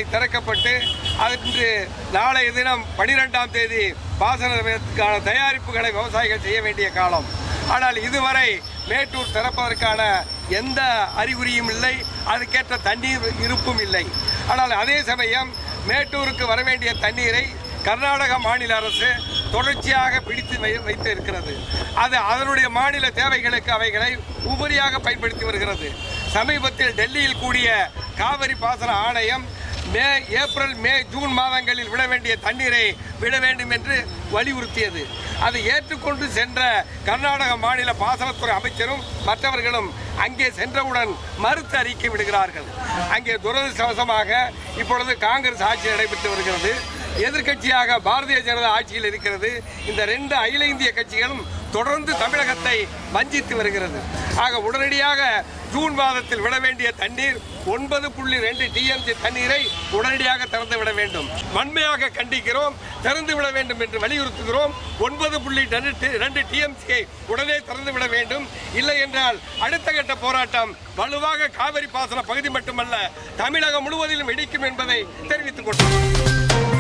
அணை திறக்கப்பட்டு அன்று நாளைய தினம் பனிரெண்டாம் தேதி பாசனத்திற்கான தயாரிப்புகளை விவசாயிகள் செய்ய வேண்டிய காலம் ஆனால் இதுவரை மேட்டூர் திறப்பதற்கான எந்த அறிகுறியும் இல்லை அதுக்கேற்ற தண்ணீர் இருப்பும் இல்லை ஆனால் அதே சமயம் மேட்டூருக்கு வர வேண்டிய தண்ணீரை கர்நாடக மாநில அரசு தொடர்ச்சியாக பிடித்து வை வைத்து இருக்கிறது அது அதனுடைய மாநில தேவைகளுக்கு அவைகளை உபரியாக பயன்படுத்தி வருகிறது சமீபத்தில் டெல்லியில் கூடிய காவிரி பாசன ஆணையம் மே ஏப்ரல் மே ஜூன் மாதங்களில் விட வேண்டிய தண்ணீரை விட வேண்டும் என்று வலியுறுத்தியது அதை ஏற்றுக்கொண்டு சென்ற கர்நாடக மாநில பாசனத்துறை அமைச்சரும் மற்றவர்களும் அங்கே சென்றவுடன் மறுத்து அறிக்கை விடுகிறார்கள் அங்கே துரதிருஷ்டவசமாக இப்பொழுது காங்கிரஸ் ஆட்சி நடைபெற்று வருகிறது எதிர்க்கட்சியாக பாரதிய ஜனதா ஆட்சியில் இருக்கிறது இந்த ரெண்டு அகில இந்திய கட்சிகளும் தொடர்ந்து தமிழகத்தை வஞ்சித்து வருகிறது ஆக உடனடியாக ஜூன் மாதத்தில் விட வேண்டிய தண்ணீர் ஒன்பது புள்ளி ரெண்டு டிஎம்சி தண்ணீரை உடனடியாக திறந்து விட வேண்டும் வன்மையாக கண்டிக்கிறோம் திறந்து விட வேண்டும் என்று வலியுறுத்துகிறோம் ஒன்பது புள்ளி ரெண்டு டிஎம்சியை உடனே திறந்து விட வேண்டும் இல்லை என்றால் அடுத்த கட்ட போராட்டம் வலுவாக காவிரி பாசன பகுதி மட்டுமல்ல தமிழகம் முழுவதிலும் வெடிக்கும் என்பதை தெரிவித்துக் கொண்டோம்